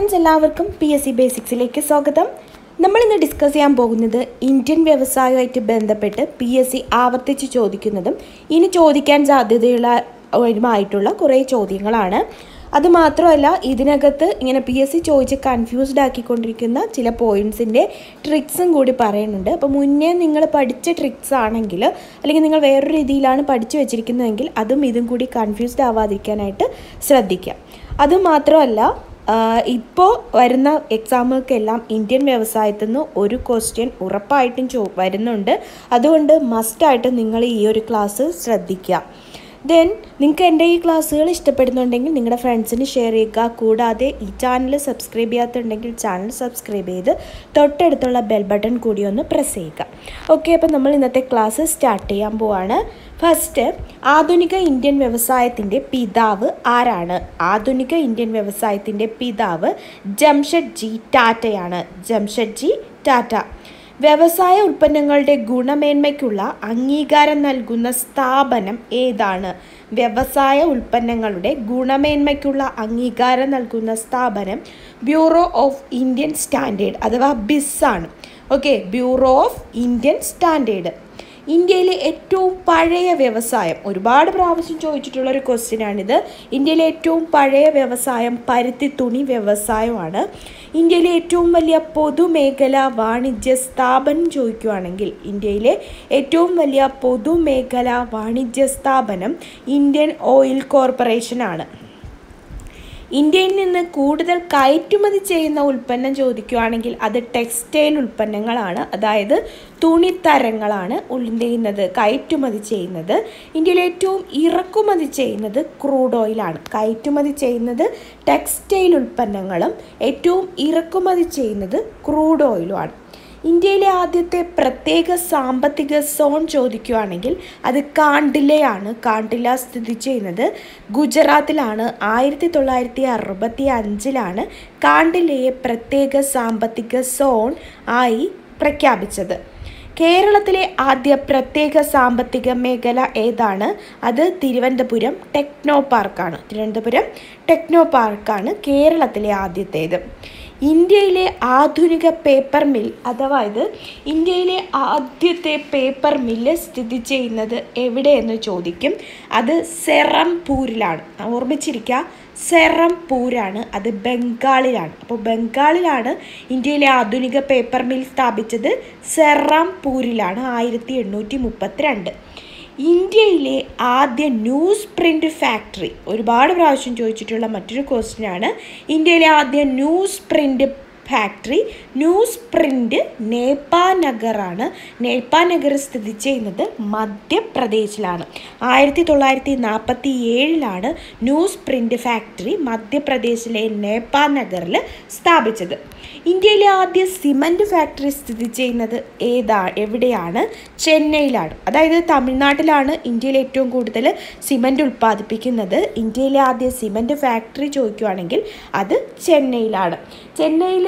friends എല്ലാവർക്കും P S C ബേസിക്സിലേക്ക് സ്വാഗതം നമ്മൾ ഇന്ന് ഡിസ്കസ് ചെയ്യാൻ പോകുന്നത് ഇന്ത്യൻ വ്യവസായവുമായിട്ട് ബന്ധപ്പെട്ട് പി എസ് സി ആവർത്തിച്ച് ചോദിക്കുന്നതും ഇനി ചോദിക്കാൻ സാധ്യതയുള്ള ഒരുമായിട്ടുള്ള കുറേ ചോദ്യങ്ങളാണ് അതുമാത്രമല്ല ഇതിനകത്ത് ഇങ്ങനെ പി എസ് സി ചോദിച്ച് കൺഫ്യൂസ്ഡ് ആക്കിക്കൊണ്ടിരിക്കുന്ന ചില പോയിൻറ്റ്സിൻ്റെ ട്രിക്സും കൂടി പറയുന്നുണ്ട് അപ്പോൾ മുന്നേ നിങ്ങൾ പഠിച്ച ട്രിക്സ് ആണെങ്കിൽ അല്ലെങ്കിൽ നിങ്ങൾ വേറൊരു രീതിയിലാണ് പഠിച്ചു വെച്ചിരിക്കുന്നതെങ്കിൽ അതും ഇതും കൂടി കൺഫ്യൂസ്ഡ് ആവാതിരിക്കാനായിട്ട് ശ്രദ്ധിക്കാം അതുമാത്രമല്ല ഇപ്പോൾ വരുന്ന എക്സാമുകൾക്കെല്ലാം ഇന്ത്യൻ വ്യവസായത്തിൽ നിന്ന് ഒരു ക്വസ്റ്റ്യൻ ഉറപ്പായിട്ടും ചോ വരുന്നുണ്ട് അതുകൊണ്ട് മസ്റ്റായിട്ട് നിങ്ങൾ ഈ ഒരു ക്ലാസ് ശ്രദ്ധിക്കുക ദെൻ നിങ്ങൾക്ക് എൻ്റെ ഈ ക്ലാസ്സുകൾ ഇഷ്ടപ്പെടുന്നുണ്ടെങ്കിൽ നിങ്ങളുടെ ഫ്രണ്ട്സിന് ഷെയർ ചെയ്യുക കൂടാതെ ഈ ചാനൽ സബ്സ്ക്രൈബ് ചെയ്യാത്തുണ്ടെങ്കിൽ ചാനൽ സബ്സ്ക്രൈബ് ചെയ്ത് തൊട്ടടുത്തുള്ള ബെൽ ബട്ടൺ കൂടി ഒന്ന് പ്രസ് ചെയ്യുക ഓക്കെ അപ്പോൾ നമ്മൾ ഇന്നത്തെ ക്ലാസ് സ്റ്റാർട്ട് ചെയ്യാൻ പോവാണ് ഫസ്റ്റ് ആധുനിക ഇന്ത്യൻ വ്യവസായത്തിൻ്റെ പിതാവ് ആരാണ് ആധുനിക ഇന്ത്യൻ വ്യവസായത്തിൻ്റെ പിതാവ് ജംഷഡ്ജി ടാറ്റയാണ് ജംഷഡ്ജി ടാറ്റ വ്യവസായ ഉൽപ്പന്നങ്ങളുടെ ഗുണമേന്മയ്ക്കുള്ള അംഗീകാരം നൽകുന്ന സ്ഥാപനം ഏതാണ് വ്യവസായ ഉൽപ്പന്നങ്ങളുടെ ഗുണമേന്മയ്ക്കുള്ള അംഗീകാരം നൽകുന്ന സ്ഥാപനം ബ്യൂറോ ഓഫ് ഇന്ത്യൻ സ്റ്റാൻഡേർഡ് അഥവാ ബിസ് ആണ് okay bureau of Indian standard ഇന്ത്യയിലെ ഏറ്റവും പഴയ വ്യവസായം ഒരുപാട് പ്രാവശ്യം ചോദിച്ചിട്ടുള്ള ഒരു ക്വസ്റ്റ്യൻ ആണിത് ഇന്ത്യയിലെ ഏറ്റവും പഴയ വ്യവസായം പരുത്തി തുണി വ്യവസായമാണ് ഇന്ത്യയിലെ ഏറ്റവും വലിയ പൊതുമേഖലാ വാണിജ്യ സ്ഥാപനം ചോദിക്കുകയാണെങ്കിൽ ഇന്ത്യയിലെ ഏറ്റവും വലിയ പൊതുമേഖലാ വാണിജ്യ സ്ഥാപനം ഇന്ത്യൻ ഓയിൽ കോർപ്പറേഷൻ ആണ് ഇന്ത്യയിൽ നിന്ന് കൂടുതൽ കയറ്റുമതി ചെയ്യുന്ന ഉൽപ്പന്നം ചോദിക്കുകയാണെങ്കിൽ അത് ടെക്സ്റ്റൈൽ ഉൽപ്പന്നങ്ങളാണ് അതായത് തുണിത്തരങ്ങളാണ് ചെയ്യുന്നത് കയറ്റുമതി ചെയ്യുന്നത് ഇന്ത്യയിൽ ഏറ്റവും ഇറക്കുമതി ചെയ്യുന്നത് ക്രൂഡ് ഓയിലാണ് കയറ്റുമതി ചെയ്യുന്നത് ടെക്സ്റ്റൈൽ ഉൽപ്പന്നങ്ങളും ഏറ്റവും ഇറക്കുമതി ചെയ്യുന്നത് ക്രൂഡ് ഓയിലുമാണ് ഇന്ത്യയിലെ ആദ്യത്തെ പ്രത്യേക സാമ്പത്തിക സോൺ ചോദിക്കുകയാണെങ്കിൽ അത് കാണ്ടിലയാണ് കാണ്ടില സ്ഥിതി ചെയ്യുന്നത് ഗുജറാത്തിലാണ് ആയിരത്തി തൊള്ളായിരത്തി അറുപത്തി അഞ്ചിലാണ് കാണ്ടിലയെ പ്രത്യേക സാമ്പത്തിക സോൺ ആയി പ്രഖ്യാപിച്ചത് കേരളത്തിലെ ആദ്യ പ്രത്യേക സാമ്പത്തിക മേഖല ഏതാണ് അത് തിരുവനന്തപുരം ടെക്നോ പാർക്കാണ് തിരുവനന്തപുരം ടെക്നോ പാർക്കാണ് കേരളത്തിലെ ആദ്യത്തേത് ഇന്ത്യയിലെ ആധുനിക പേപ്പർ മിൽ അഥവാ ഇത് ഇന്ത്യയിലെ ആദ്യത്തെ പേപ്പർ മില്ല് സ്ഥിതി ചെയ്യുന്നത് എവിടെയെന്ന് ചോദിക്കും അത് സെറംപൂരിലാണ് ഓർമ്മിച്ചിരിക്കുക സെറംപൂരാണ് അത് ബംഗാളിലാണ് അപ്പോൾ ബംഗാളിലാണ് ഇന്ത്യയിലെ ആധുനിക പേപ്പർ മിൽ സ്ഥാപിച്ചത് സെറംപൂരിലാണ് ആയിരത്തി എണ്ണൂറ്റി മുപ്പത്തിരണ്ട് ഇന്ത്യയിലെ ആദ്യ ന്യൂസ് പ്രിൻ്റ് ഫാക്ടറി ഒരുപാട് പ്രാവശ്യം ചോദിച്ചിട്ടുള്ള മറ്റൊരു ക്വസ്റ്റ്യൻ ആണ് ഇന്ത്യയിലെ ആദ്യ news print factory news print നേപ്പാനഗറാണ് നേപ്പാനഗർ സ്ഥിതി ചെയ്യുന്നത് മധ്യപ്രദേശിലാണ് ആയിരത്തി തൊള്ളായിരത്തി നാൽപ്പത്തി ഏഴിലാണ് ന്യൂസ് പ്രിൻ്റ് ഫാക്ടറി മധ്യപ്രദേശിലെ നേപ്പാനഗറിൽ സ്ഥാപിച്ചത് ഇന്ത്യയിലെ ആദ്യ സിമൻറ്റ് ഫാക്ടറി സ്ഥിതി ചെയ്യുന്നത് ഏതാ എവിടെയാണ് ചെന്നൈയിലാണ് അതായത് തമിഴ്നാട്ടിലാണ് ഇന്ത്യയിൽ ഏറ്റവും കൂടുതൽ സിമൻറ്റ് ഉൽപ്പാദിപ്പിക്കുന്നത് ഇന്ത്യയിലെ ആദ്യ സിമൻറ്റ് ഫാക്ടറി ചോദിക്കുകയാണെങ്കിൽ അത് ചെന്നൈയിലാണ് ചെന്നൈയിൽ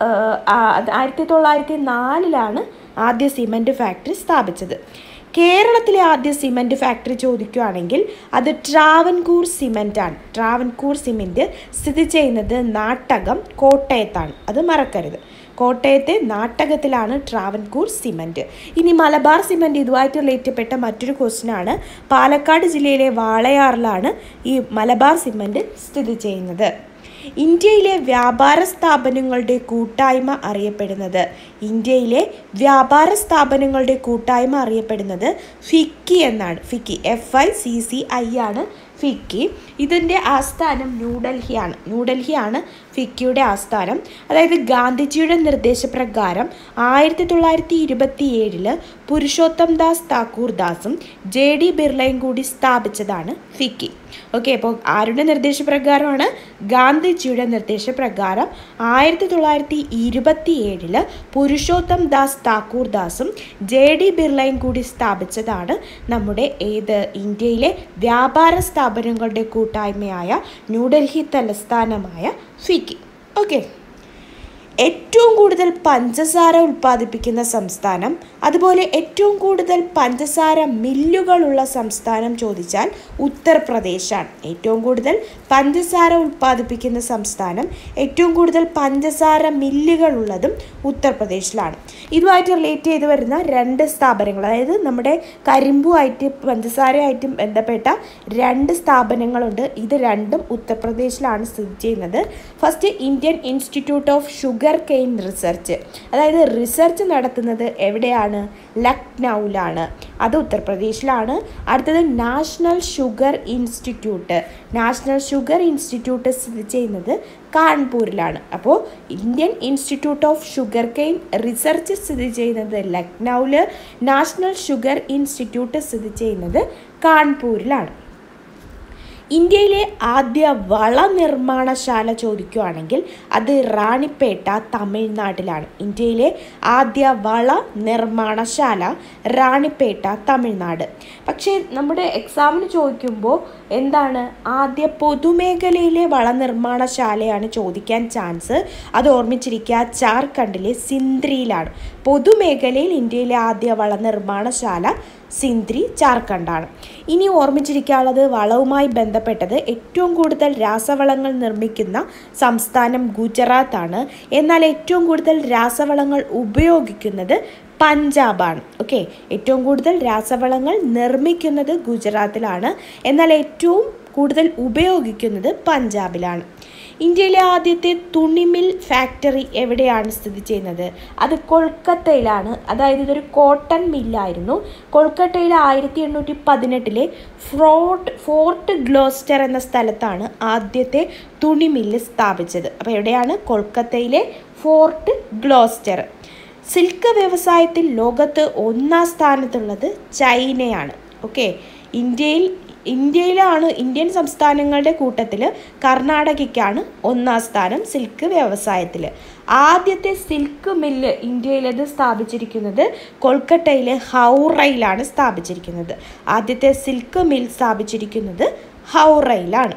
ആയിരത്തി തൊള്ളായിരത്തി നാലിലാണ് ആദ്യ സിമൻറ്റ് ഫാക്ടറി സ്ഥാപിച്ചത് കേരളത്തിലെ ആദ്യ സിമൻറ്റ് ഫാക്ടറി ചോദിക്കുകയാണെങ്കിൽ അത് ട്രാവൻകൂർ സിമൻ്റ് ആണ് ട്രാവൻകൂർ സിമൻറ്റ് സ്ഥിതി ചെയ്യുന്നത് നാട്ടകം കോട്ടയത്താണ് അത് മറക്കരുത് കോട്ടയത്തെ നാട്ടകത്തിലാണ് ട്രാവൻകൂർ സിമൻറ്റ് ഇനി മലബാർ സിമൻറ്റ് ഇതുമായിട്ട് റിലേറ്റപ്പെട്ട മറ്റൊരു ക്വസ്റ്റ്യനാണ് പാലക്കാട് ജില്ലയിലെ വാളയാറിലാണ് ഈ മലബാർ സിമൻറ്റ് സ്ഥിതി ചെയ്യുന്നത് ഇന്ത്യയിലെ വ്യാപാര സ്ഥാപനങ്ങളുടെ കൂട്ടായ്മ അറിയപ്പെടുന്നത് ഇന്ത്യയിലെ വ്യാപാര സ്ഥാപനങ്ങളുടെ കൂട്ടായ്മ അറിയപ്പെടുന്നത് ഫിക്കി എന്നാണ് FICCI F I C C I ആണ് ഫിക്കി ഇതിൻ്റെ ആസ്ഥാനം ന്യൂഡൽഹിയാണ് ന്യൂഡൽഹിയാണ് ഫിക്കിയുടെ ആസ്ഥാനം അതായത് ഗാന്ധിജിയുടെ നിർദ്ദേശപ്രകാരം ആയിരത്തി തൊള്ളായിരത്തി ഇരുപത്തി ഏഴില് പുരുഷോത്തം ദാസ് താക്കൂർ ദാസും ജെ ഡി ബിർളയും കൂടി സ്ഥാപിച്ചതാണ് ഫിക്കി ഓക്കെ അപ്പോൾ ആരുടെ നിർദ്ദേശപ്രകാരമാണ് ഗാന്ധിജിയുടെ നിർദ്ദേശപ്രകാരം ആയിരത്തി തൊള്ളായിരത്തി ഇരുപത്തി ഏഴില് പുരുഷോത്തം ദാസ് താക്കൂർ ദാസും ജെ ഡി ബിർളയും കൂടി സ്ഥാപിച്ചതാണ് നമ്മുടെ ഏത് ഇന്ത്യയിലെ വ്യാപാര സ്ഥാപനങ്ങളുടെ കൂട്ടായ്മയായ ന്യൂഡൽഹി തലസ്ഥാനമായ ഫിക്കി ഓക്കെ ഏറ്റവും കൂടുതൽ പഞ്ചസാര ഉൽപ്പാദിപ്പിക്കുന്ന സംസ്ഥാനം അതുപോലെ ഏറ്റവും കൂടുതൽ പഞ്ചസാര മില്ലുകളുള്ള സംസ്ഥാനം ചോദിച്ചാൽ ഉത്തർപ്രദേശാണ് ഏറ്റവും കൂടുതൽ പഞ്ചസാര ഉൽപ്പാദിപ്പിക്കുന്ന സംസ്ഥാനം ഏറ്റവും കൂടുതൽ പഞ്ചസാര മില്ലുകളുള്ളതും ഉത്തർപ്രദേശിലാണ് ഇതുമായിട്ട് റിലേറ്റ് ചെയ്ത് വരുന്ന രണ്ട് സ്ഥാപനങ്ങൾ അതായത് നമ്മുടെ കരിമ്പുമായിട്ട് പഞ്ചസാരയായിട്ടും ബന്ധപ്പെട്ട രണ്ട് സ്ഥാപനങ്ങളുണ്ട് ഇത് രണ്ടും ഉത്തർപ്രദേശിലാണ് സ്ഥിതി ചെയ്യുന്നത് first Indian institute of sugar cane research അതായത് റിസർച്ച് നടത്തുന്നത് എവിടെയാണ് ലക്നൗവിലാണ് അത് ഉത്തർപ്രദേശിലാണ് അടുത്തത് national sugar institute national sugar institute സ്ഥിതി ചെയ്യുന്നത് കാൺപൂരിലാണ് അപ്പോൾ Indian institute of sugar cane research സ്ഥിതി ചെയ്യുന്നത് ലക്നൗവിൽ നാഷണൽ ഷുഗർ ഇൻസ്റ്റിറ്റ്യൂട്ട് സ്ഥിതി ചെയ്യുന്നത് കാൺപൂരിലാണ് ഇന്ത്യയിലെ ആദ്യ വള നിർമ്മാണശാല ചോദിക്കുകയാണെങ്കിൽ അത് റാണിപ്പേട്ട തമിഴ്നാട്ടിലാണ് ഇന്ത്യയിലെ ആദ്യ വള നിർമ്മാണശാല റാണിപ്പേട്ട തമിഴ്നാട് പക്ഷേ നമ്മുടെ എക്സാമിന് ചോദിക്കുമ്പോൾ എന്താണ് ആദ്യ പൊതുമേഖലയിലെ വള നിർമ്മാണശാലയാണ് ചോദിക്കാൻ ചാൻസ് അത് ഓർമ്മിച്ചിരിക്കുക ജാർഖണ്ഡിലെ സിന്ദ്രിയിലാണ് പൊതുമേഖലയിൽ ഇന്ത്യയിലെ ആദ്യ വള നിർമ്മാണശാല സിന്ദ്രി ജാർഖണ്ഡാണ് ഇനി ഓർമ്മിച്ചിരിക്കാനുള്ളത് വളവുമായി ബന്ധപ്പെട്ടത് ഏറ്റവും കൂടുതൽ രാസവളങ്ങൾ നിർമ്മിക്കുന്ന സംസ്ഥാനം ഗുജറാത്താണ് എന്നാൽ ഏറ്റവും കൂടുതൽ രാസവളങ്ങൾ ഉപയോഗിക്കുന്നത് പഞ്ചാബാണ് ഓക്കെ ഏറ്റവും കൂടുതൽ രാസവളങ്ങൾ നിർമ്മിക്കുന്നത് ഗുജറാത്തിലാണ് എന്നാൽ ഏറ്റവും കൂടുതൽ ഉപയോഗിക്കുന്നത് പഞ്ചാബിലാണ് ഇന്ത്യയിലെ ആദ്യത്തെ തുണിമിൽ ഫാക്ടറി എവിടെയാണ് സ്ഥിതി ചെയ്യുന്നത് അത് കൊൽക്കത്തയിലാണ് അതായത് ഇതൊരു കോട്ടൺ മില്ലായിരുന്നു കൊൽക്കത്തയിലെ ആയിരത്തി എണ്ണൂറ്റി പതിനെട്ടിലെ ഫ്രോട്ട് ഫോർട്ട് ഗ്ലോസ്റ്റർ എന്ന സ്ഥലത്താണ് ആദ്യത്തെ തുണിമില്ല് സ്ഥാപിച്ചത് അപ്പോൾ എവിടെയാണ് കൊൽക്കത്തയിലെ ഫോർട്ട് ഗ്ലോസ്റ്റർ സിൽക്ക് വ്യവസായത്തിൽ ലോകത്ത് ഒന്നാം സ്ഥാനത്തുള്ളത് ചൈനയാണ് ഓക്കെ ഇന്ത്യയിൽ ഇന്ത്യയിലാണ് ഇന്ത്യൻ സംസ്ഥാനങ്ങളുടെ കൂട്ടത്തിൽ കർണാടകയ്ക്കാണ് ഒന്നാം സ്ഥാനം സിൽക്ക് വ്യവസായത്തിൽ ആദ്യത്തെ സിൽക്ക് മില്ല് ഇന്ത്യയിലത് സ്ഥാപിച്ചിരിക്കുന്നത് കൊൽക്കത്തയിലെ ഹൗറയിലാണ് സ്ഥാപിച്ചിരിക്കുന്നത് ആദ്യത്തെ സിൽക്ക് മിൽ സ്ഥാപിച്ചിരിക്കുന്നത് ഹൗറയിലാണ്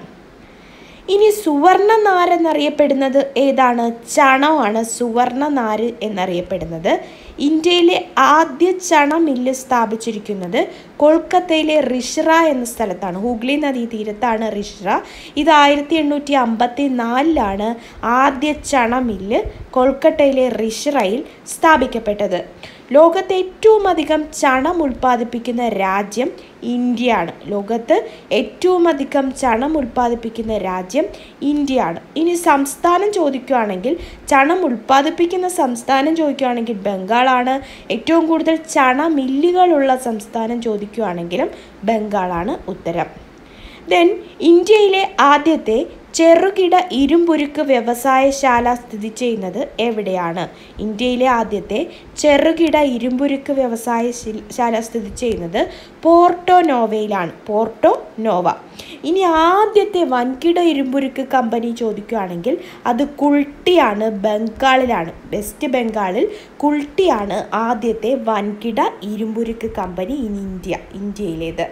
ഇനി സുവർണ നാര് എന്നറിയപ്പെടുന്നത് ഏതാണ് ചണമാണ് സുവർണ നാര് എന്നറിയപ്പെടുന്നത് ഇന്ത്യയിലെ ആദ്യ ചണ മില്ല് സ്ഥാപിച്ചിരിക്കുന്നത് കൊൽക്കത്തയിലെ റിഷ്റ എന്ന സ്ഥലത്താണ് ഹൂഗ്ലി നദീ തീരത്താണ് റിഷ്റ ഇത് ആയിരത്തി എണ്ണൂറ്റി അമ്പത്തി നാലിലാണ് ആദ്യ ചണ മില്ല് കൊൽക്കത്തയിലെ റിഷ്റയിൽ സ്ഥാപിക്കപ്പെട്ടത് ലോകത്ത് ഏറ്റവും അധികം ചണം ഉൽപ്പാദിപ്പിക്കുന്ന രാജ്യം ഇന്ത്യയാണ് ലോകത്ത് ഏറ്റവും അധികം ചണം ഉൽപ്പാദിപ്പിക്കുന്ന രാജ്യം ഇന്ത്യയാണ് ഇനി സംസ്ഥാനം ചോദിക്കുകയാണെങ്കിൽ ചണം ഉൽപ്പാദിപ്പിക്കുന്ന സംസ്ഥാനം ചോദിക്കുകയാണെങ്കിൽ ബംഗാളാണ് ഏറ്റവും കൂടുതൽ ചണ മില്ലുകളുള്ള സംസ്ഥാനം ചോദിക്കുകയാണെങ്കിലും ബംഗാളാണ് ഉത്തരം ദെൻ ഇന്ത്യയിലെ ആദ്യത്തെ ചെറുകിട ഇരുമ്പുരുക്ക് വ്യവസായശാല സ്ഥിതി ചെയ്യുന്നത് എവിടെയാണ് ഇന്ത്യയിലെ ആദ്യത്തെ ചെറുകിട ഇരുമ്പുരുക്ക് വ്യവസായശാല സ്ഥിതി ചെയ്യുന്നത് പോർട്ടോ നോവയിലാണ് പോർട്ടോ നോവ ഇനി ആദ്യത്തെ വൻകിട ഇരുമ്പുരുക്ക് കമ്പനി ചോദിക്കുകയാണെങ്കിൽ അത് കുൾട്ടിയാണ് ബംഗാളിലാണ് വെസ്റ്റ് ബംഗാളിൽ കുൾട്ടിയാണ് ആദ്യത്തെ വൻകിട ഇരുമ്പുരുക്ക് കമ്പനി ഇൻ ഇന്ത്യ ഇന്ത്യയിലേത്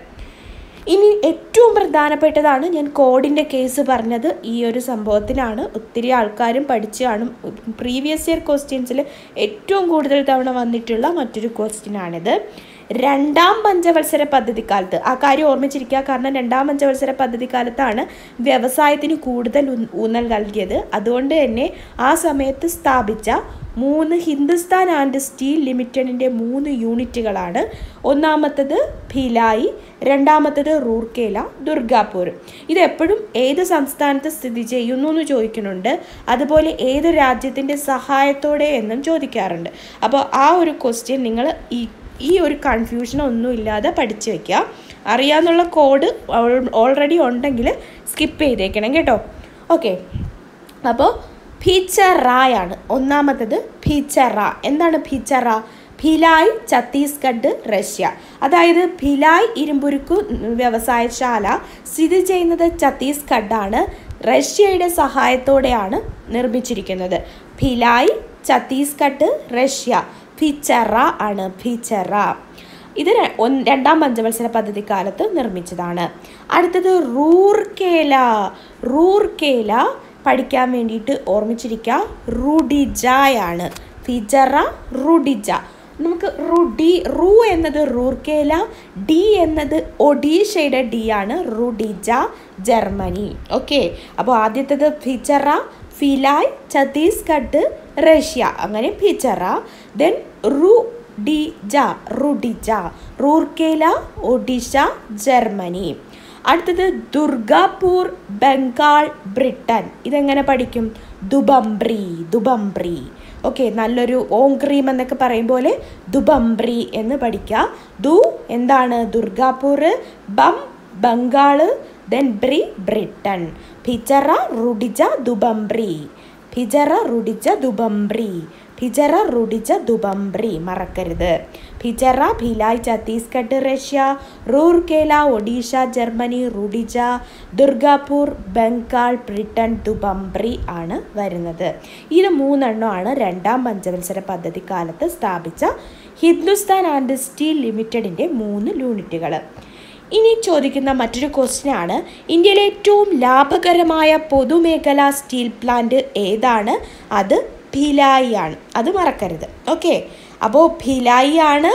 ഇനി ഏറ്റവും പ്രധാനപ്പെട്ടതാണ് ഞാൻ കോഡിൻ്റെ കേസ് പറഞ്ഞത് ഈ ഒരു സംഭവത്തിനാണ് ഒത്തിരി ആൾക്കാരും പഠിച്ചു കാണും പ്രീവിയസ് ഇയർ ക്വസ്റ്റ്യൻസിൽ ഏറ്റവും കൂടുതൽ തവണ വന്നിട്ടുള്ള മറ്റൊരു ക്വസ്റ്റ്യനാണിത് രണ്ടാം പഞ്ചവത്സര പദ്ധതിക്കാലത്ത് ആ കാര്യം ഓർമ്മിച്ചിരിക്കുക കാരണം രണ്ടാം പഞ്ചവത്സര പദ്ധതിക്കാലത്താണ് വ്യവസായത്തിന് കൂടുതൽ ഊന്നൽ നൽകിയത് അതുകൊണ്ട് തന്നെ ആ സമയത്ത് സ്ഥാപിച്ച മൂന്ന് ഹിന്ദുസ്ഥാൻ ആൻഡ് സ്റ്റീൽ ലിമിറ്റഡിൻ്റെ മൂന്ന് യൂണിറ്റുകളാണ് ഒന്നാമത്തത് ഭിലായി രണ്ടാമത്തത് റൂർക്കേല ദുർഗാപൂർ ഇത് എപ്പോഴും ഏത് സംസ്ഥാനത്ത് സ്ഥിതി ചെയ്യുന്നു എന്ന് ചോദിക്കുന്നുണ്ട് അതുപോലെ ഏത് രാജ്യത്തിൻ്റെ സഹായത്തോടെ എന്നും ചോദിക്കാറുണ്ട് അപ്പോൾ ആ ഒരു ക്വസ്റ്റ്യൻ നിങ്ങൾ ഈ ഈ ഒരു കൺഫ്യൂഷൻ ഒന്നും ഇല്ലാതെ പഠിച്ചു വെക്കുക അറിയാന്നുള്ള കോഡ് ഓൾറെഡി ഉണ്ടെങ്കിൽ സ്കിപ്പ് ചെയ്തേക്കണം കേട്ടോ ഓക്കെ അപ്പോൾ ഭീച്ചറായാണ് ഒന്നാമത്തത് ഭീച്ചറ എന്താണ് ഭീച്ചറ ഭിലായ് ഛത്തീസ്ഗഡ് റഷ്യ അതായത് ഭിലായ് ഇരുമ്പുരുക്കു വ്യവസായശാല സ്ഥിതി ചെയ്യുന്നത് ഛത്തീസ്ഗഡാണ് റഷ്യയുടെ സഹായത്തോടെയാണ് നിർമ്മിച്ചിരിക്കുന്നത് ഭിലായ് ഛത്തീസ്ഗഡ് റഷ്യ ഫിച്ചറ ആണ് ഫിച്ചറ ഇത് രണ്ടാം പഞ്ചവത്സര പദ്ധതി കാലത്ത് നിർമ്മിച്ചതാണ് അടുത്തത് റൂർക്കേല റൂർക്കേല പഠിക്കാൻ വേണ്ടിയിട്ട് ഓർമ്മിച്ചിരിക്കുക റുഡിജായാണ് ഫിജറ റുഡിജ നമുക്ക് റുഡി റു എന്നത് റൂർക്കേല ഡി എന്നത് ഒഡീഷയുടെ ഡി ആണ് റുഡിജ ജർമ്മനി ഓക്കെ അപ്പോൾ ആദ്യത്തേത് ഫിജറ ഫിലായ് ഛത്തീസ്ഗഡ് റഷ്യ അങ്ങനെ ഫിജറ ദെൻ റു ഡിജ റുഡിജ റൂർക്കേല ഒഡീഷ ജർമ്മനി അടുത്തത് ദുർഗാപൂർ ബംഗാൾ ബ്രിട്ടൻ ഇതെങ്ങനെ പഠിക്കും ദുബംബ്രി ദുബംബ്രി ഓക്കെ നല്ലൊരു ഓം ക്രീം എന്നൊക്കെ പറയും പോലെ ദുബംബ്രി എന്ന് പഠിക്കുക ദു എന്താണ് ദുർഗാപൂർ ബം ബംഗാള് ദെൻ ബ്രി ബ്രിട്ടൻ ഫിജറ റുഡിജ ദുബംബ്രി ഫിജറ റുഡിജ ദുബംബ്രി ഫിജറ റുഡിജ ദുബംബ്രി മറക്കരുത് ഫിജറ ഭിലായ് ഛത്തീസ്ഗഡ് റഷ്യ റൂർക്കേല ഒഡീഷ ജർമ്മനി റുഡിജ ദുർഗാപൂർ ബംഗാൾ ബ്രിട്ടൻ ദുബംബ്രി ആണ് വരുന്നത് ഇത് മൂന്നെണ്ണമാണ് രണ്ടാം പഞ്ചവത്സര പദ്ധതി കാലത്ത് സ്ഥാപിച്ച ഹിന്ദുസ്ഥാൻ ആൻഡ് സ്റ്റീൽ ലിമിറ്റഡിൻ്റെ മൂന്ന് യൂണിറ്റുകൾ ഇനി ചോദിക്കുന്ന മറ്റൊരു ക്വസ്റ്റ്യൻ ആണ് ഇന്ത്യയിലെ ഏറ്റവും ലാഭകരമായ പൊതുമേഖലാ സ്റ്റീൽ പ്ലാന്റ് ഏതാണ് അത് ഭിലായി ആണ് അത് മറക്കരുത് ഓക്കെ അപ്പോൾ ഭിലായി ആണ്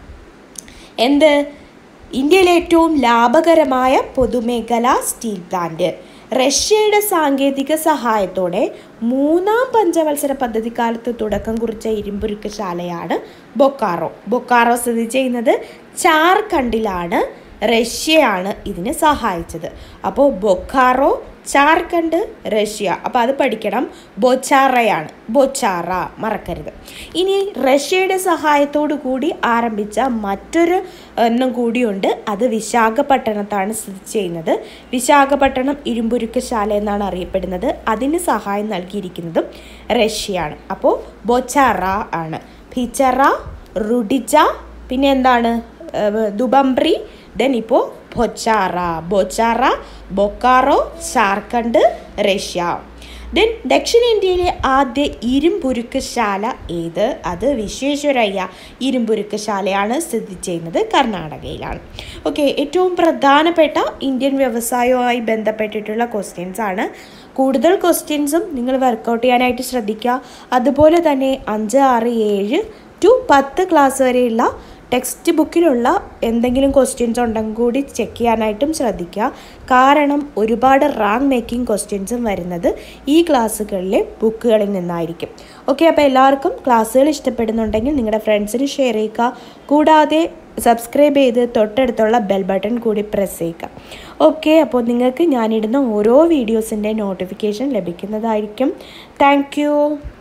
എന്ത് ഇന്ത്യയിലെ ഏറ്റവും ലാഭകരമായ പൊതുമേഖലാ സ്റ്റീൽ പ്ലാന്റ് റഷ്യയുടെ സാങ്കേതിക സഹായത്തോടെ മൂന്നാം പഞ്ചവത്സര പദ്ധതി കാലത്ത് തുടക്കം കുറിച്ച ഇരുമ്പുരുക്കശാലയാണ് ബൊക്കാറോ ബൊക്കാറോ സ്ഥിതി ചെയ്യുന്നത് ജാർഖണ്ഡിലാണ് റഷ്യയാണ് ഇതിന് സഹായിച്ചത് അപ്പോൾ ബൊക്കാറോ ജാർഖണ്ഡ് റഷ്യ അപ്പോൾ അത് പഠിക്കണം ബൊച്ചാറയാണ് ബൊച്ചാറ മറക്കരുത് ഇനി റഷ്യയുടെ സഹായത്തോടു കൂടി ആരംഭിച്ച മറ്റൊരു എണ്ണം കൂടിയുണ്ട് അത് വിശാഖപട്ടണത്താണ് സ്ഥിതി ചെയ്യുന്നത് വിശാഖപട്ടണം ഇരുമ്പുരുക്കശാല എന്നാണ് അറിയപ്പെടുന്നത് അതിന് സഹായം നൽകിയിരിക്കുന്നതും റഷ്യയാണ് അപ്പോൾ ബൊച്ചാറ ആണ് ഫിച്ചറ റുഡിജ പിന്നെ എന്താണ് ദുബംബ്രി ദെൻ ഇപ്പോൾ ബൊച്ചാറ ബൊച്ചാറ ബൊക്കാറോ ജാർഖണ്ഡ് റഷ്യ ദെൻ ദക്ഷിണേന്ത്യയിലെ ആദ്യ ഇരുമ്പുരുക്കശാല ഏത് അത് വിശ്വേശ്വരയ്യ ഇരുമ്പുരുക്കശാലയാണ് സ്ഥിതി ചെയ്യുന്നത് കർണാടകയിലാണ് ഓക്കെ ഏറ്റവും പ്രധാനപ്പെട്ട ഇന്ത്യൻ വ്യവസായവുമായി ബന്ധപ്പെട്ടിട്ടുള്ള ക്വസ്റ്റ്യൻസ് ആണ് കൂടുതൽ ക്വസ്റ്റ്യൻസും നിങ്ങൾ വർക്കൗട്ട് ചെയ്യാനായിട്ട് ശ്രദ്ധിക്കുക അതുപോലെ തന്നെ അഞ്ച് ആറ് ഏഴ് ടു പത്ത് ക്ലാസ് വരെയുള്ള ടെക്സ്റ്റ് ബുക്കിലുള്ള എന്തെങ്കിലും ക്വസ്റ്റ്യൻസ് ഉണ്ടെങ്കിൽ കൂടി ചെക്ക് ചെയ്യാനായിട്ടും ശ്രദ്ധിക്കുക കാരണം ഒരുപാട് റാങ്ക് മേക്കിംഗ് ക്വസ്റ്റ്യൻസും വരുന്നത് ഈ ക്ലാസ്സുകളിലെ ബുക്കുകളിൽ നിന്നായിരിക്കും ഓക്കെ അപ്പോൾ എല്ലാവർക്കും ക്ലാസ്സുകൾ ഇഷ്ടപ്പെടുന്നുണ്ടെങ്കിൽ നിങ്ങളുടെ ഫ്രണ്ട്സിന് ഷെയർ ചെയ്യുക കൂടാതെ സബ്സ്ക്രൈബ് ചെയ്ത് തൊട്ടടുത്തുള്ള ബെൽ ബട്ടൺ കൂടി പ്രസ് ചെയ്യുക ഓക്കെ അപ്പോൾ നിങ്ങൾക്ക് ഞാനിടുന്ന ഓരോ വീഡിയോസിൻ്റെ നോട്ടിഫിക്കേഷൻ ലഭിക്കുന്നതായിരിക്കും താങ്ക്